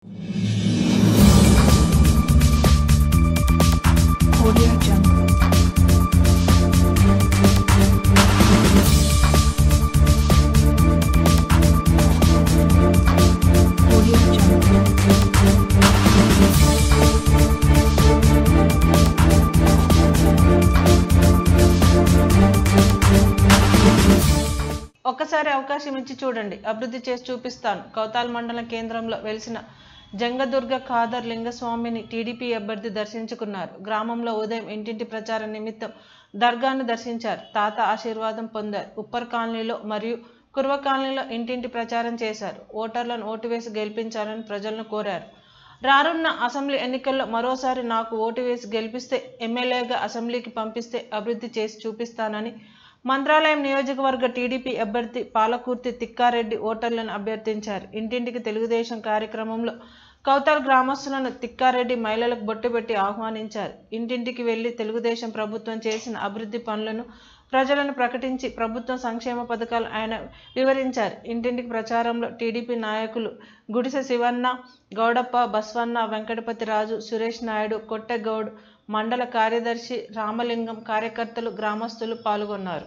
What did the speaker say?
Audio Jungle. Audio Jungle. ఒక్కసారి అవకాశం ఇచ్చి చూడండి అభివృద్ధి చేసి చూపిస్తాను కౌతాల్ మండల కేంద్రంలో వెలిసిన జంగదుర్గ ఖాదర్ లింగస్వామిని టీడీపీ అభ్యర్థి దర్శించుకున్నారు గ్రామంలో ఉదయం ఇంటింటి ప్రచారం నిమిత్తం దర్గాను దర్శించారు తాత ఆశీర్వాదం పొందారు ఉప్పర్ కాలనీలో మరియు కుర్వ కాలనీలో ఇంటింటి ప్రచారం చేశారు ఓటర్లను ఓటు వేసి గెలిపించాలని ప్రజలను కోరారు రానున్న అసెంబ్లీ ఎన్నికల్లో మరోసారి నాకు ఓటు వేసి గెలిపిస్తే ఎమ్మెల్యేగా అసెంబ్లీకి పంపిస్తే అభివృద్ధి చేసి చూపిస్తానని మంత్రాలయం నియోజకవర్గ టీడీపీ అభ్యర్థి పాలకుర్తి తిక్కారెడ్డి ఓటర్లను అభ్యర్థించారు ఇంటింటికి తెలుగుదేశం కార్యక్రమంలో కౌతాల్ గ్రామస్తులను తిక్కారెడ్డి మహిళలకు బొట్టు పెట్టి ఆహ్వానించారు ఇంటింటికి వెళ్లి తెలుగుదేశం ప్రభుత్వం చేసిన అభివృద్ధి పనులను ప్రజలను ప్రకటించి ప్రభుత్వం సంక్షేమ పథకాలు ఆయన వివరించారు ఇంటింటికి ప్రచారంలో టీడీపీ నాయకులు గుడిసె శివన్న గౌడప్ప బస్వన్న వెంకటపతి రాజు సురేష్ నాయుడు కొట్టెగౌడ్ మండల కార్యదర్శి రామలింగం కార్యకర్తలు గ్రామస్తులు పాల్గొన్నారు